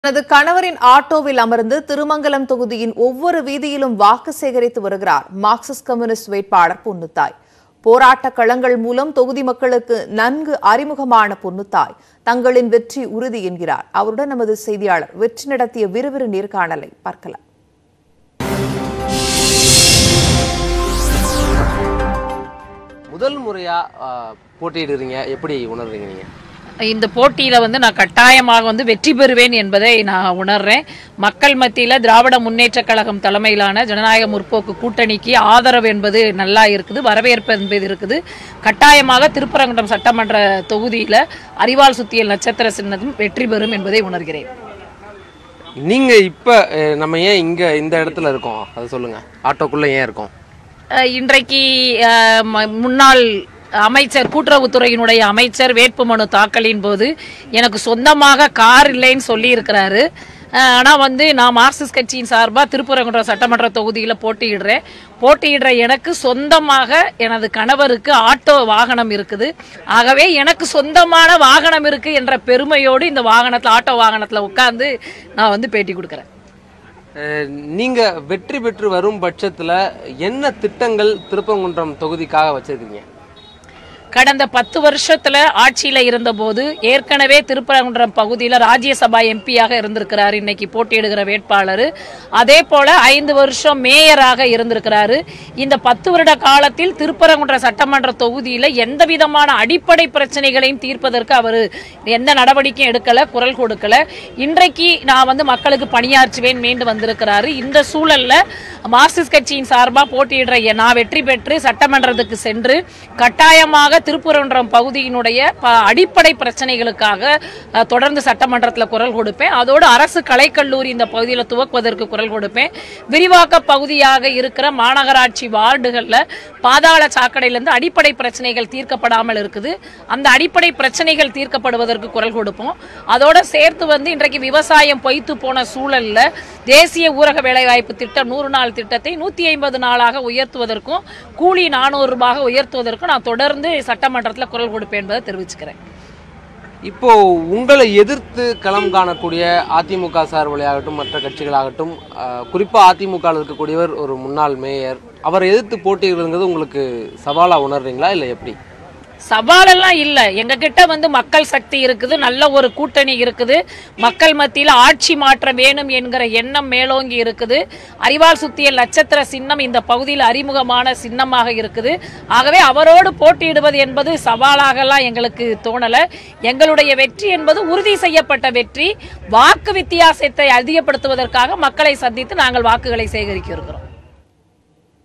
தனது கணவரின் ஆட்டோவில் அமர்ந்து திருமங்கலம் தொகுதியின் ஒவ்வொரு வீதியிலும் வாக்கு சேகரித்து வருகிறார் மார்க்சிஸ்ட் கம்யூனிஸ்ட் வேட்பாளர் பொன்னுத்தாய் போராட்ட களங்கள் மூலம் தொகுதி மக்களுக்கு நன்கு அறிமுகமான பொன்னுத்தாய் தங்களின் வெற்றி உறுதி என்கிறார் அவருடன் நமது செய்தியாளர் வெற்றி நடத்திய விறுவிறு நேர்காணலை பார்க்கலாம் முதல் முறையா ஆ, போட்டியிடுறீங்க எப்படி உணர்றீங்க நீங்க இந்த போட்டியில வந்து நான் கட்டாயமாக வந்து வெற்றி பெறுவேன் என்பதை நான் உணர்றேன் மக்கள் மத்தியில திராவிட முன்னேற்றக் கழகம் தலைமையிலான ஜனநாயக முற்போக்கு கூட்டணிக்கு ஆதரவு என்பது நல்லா இருக்குது வரவேற்பு என்பது இருக்குது கட்டாயமாக திருப்பரங்குன்றம் சட்டமன்ற தொகுதியில அறிவால் சுத்தியல் நட்சத்திர சின்னதும் வெற்றி பெறும் என்பதை உணர்கிறேன் நீங்க இப்ப அஹ், நம்ம ஏன் இங்க இந்த இடத்துல இருக்கோம் அதை சொல்லுங்க ஆட்டோக்குள்ள ஏன் இருக்கோம் அஹ் இன்றைக்கு அஹ், ம- முன்னாள் அமைச்சர் கூட்டுறவுத்துறையினுடைய அமைச்சர் வேட்புமனு தாக்கலின் போது எனக்கு சொந்தமாக கார் இல்லைன்னு சொல்லி இருக்கிறாரு ஆனா வந்து நான் மார்க்சிஸ்ட் கட்சியின் சார்பா திருப்பரங்குன்றம் சட்டமன்ற தொகுதியில போட்டியிடுறேன் போட்டியிடுற எனக்கு சொந்தமாக எனது கணவருக்கு ஆட்டோ வாகனம் இருக்குது ஆகவே எனக்கு சொந்தமான வாகனம் இருக்கு என்ற பெருமையோடு இந்த வாகனத்துல ஆட்டோ வாகனத்துல உட்கார்ந்து நான் வந்து பேட்டி கொடுக்குறேன் அஹ், நீங்க வெற்றி பெற்று வரும் பட்சத்துல என்ன திட்டங்கள் திருப்பங்குன்றம் தொகுதிக்காக வச்சிருக்கீங்க கடந்த பத்து வருஷத்துல ஆட்சியில இருந்தபோது ஏற்கனவே திருப்பரங்குன்றம் பகுதியில ராஜ்யசபா எம்பியாக இருந்திருக்கிறாரு இன்னைக்கு போட்டியிடுகிற வேட்பாளர் அதே போல ஐந்து வருஷம் மேயராக இருந்திருக்கிறாரு இந்த பத்து வருட காலத்தில் திருப்பரங்குன்ற சட்டமன்ற தொகுதியில எந்த விதமான அடிப்படை பிரச்சனைகளையும் தீர்ப்பதற்கு அவர் எந்த நடவடிக்கையும் எடுக்கல குரல் கொடுக்கல இன்றைக்கு நான் வந்து மக்களுக்கு பணியாற்றுவேன் மீண்டு வந்திருக்கிறாரு இந்த சூழல்ல மார்க்சிஸ்ட் கட்சியின் சார்பா போட்டியிடுற எ- நான் வெற்றி பெற்று சட்டமன்றத்துக்கு சென்று கட்டாயமாக திருப்புரன்றம் பகுதியினுடைய ப- அடிப்படை பிரச்சனைகளுக்காக அஹ், தொடர்ந்து சட்டமன்றத்தில் குரல் கொடுப்பேன் அதோடு அரசு கலைக்கல்லூரி இந்த பகுதியில் துவக்குவதற்கு குரல் கொடுப்பேன் விரிவாக்க பகுதியாக இருக்கிற மாநகராட்சி வார்டுகள்ல பாதாள சாக்கடையிலிருந்து அடிப்படை பிரச்சனைகள் தீர்க்கப்படாமல் இருக்குது அந்த அடிப்படை பிரச்சனைகள் தீர்க்கப்படுவதற்கு குரல் கொடுப்போம் அதோட சேர்த்து வந்து இன்றைக்கு விவசாயம் பொய்த்து போன சூழல்ல தேசிய ஊரக வேலைவாய்ப்பு திட்டம் நூறு நாள் திட்டத்தை நூத்தி ஐம்பது நாளாக உயர்த்துவதற்கும் கூலி நானூறு ரூபாக உயர்த்துவதற்கும் நான் தொடர்ந்து சட்டமன்றத்தில் குரல் கொடுப்பேன் என்பதை தெரிவிச்சுக்கிறேன் இப்போ உங்களை எதிர்த்து களம் காணக்கூடிய அதிமுக சார்பிலையாகட்டும் மற்ற கட்சிகளாகட்டும் அஹ், குறிப்பா அதிமுக இருக்கக்கூடியவர் ஒரு முன்னாள் மேயர் அவரை எதிர்த்து போட்டியிடுறது உங்களுக்கு சவாலா உணர்றீங்களா இல்ல எப்படி சவாலெல்லாம் இல்ல எங்க கிட்ட வந்து மக்கள் சக்தி இருக்குது நல்ல ஒரு கூட்டணி இருக்குது மக்கள் மத்தியில ஆட்சி மாற்றம் வேணும் என்கிற எண்ணம் மேலோங்கி இருக்குது அறிவால் சுத்திய நட்சத்திர சின்னம் இந்த பகுதியில் அறிமுகமான சின்னமாக இருக்குது ஆகவே அவரோடு போட்டியிடுவது என்பது சவாலாகலாம் எங்களுக்கு தோணல எங்களுடைய வெற்றி என்பது உறுதி செய்யப்பட்ட வெற்றி வாக்கு வித்தியாசத்தை அதிகப்படுத்துவதற்காக மக்களை சந்தித்து நாங்கள் வாக்குகளை சேகரிக்க இருக்கிறோம்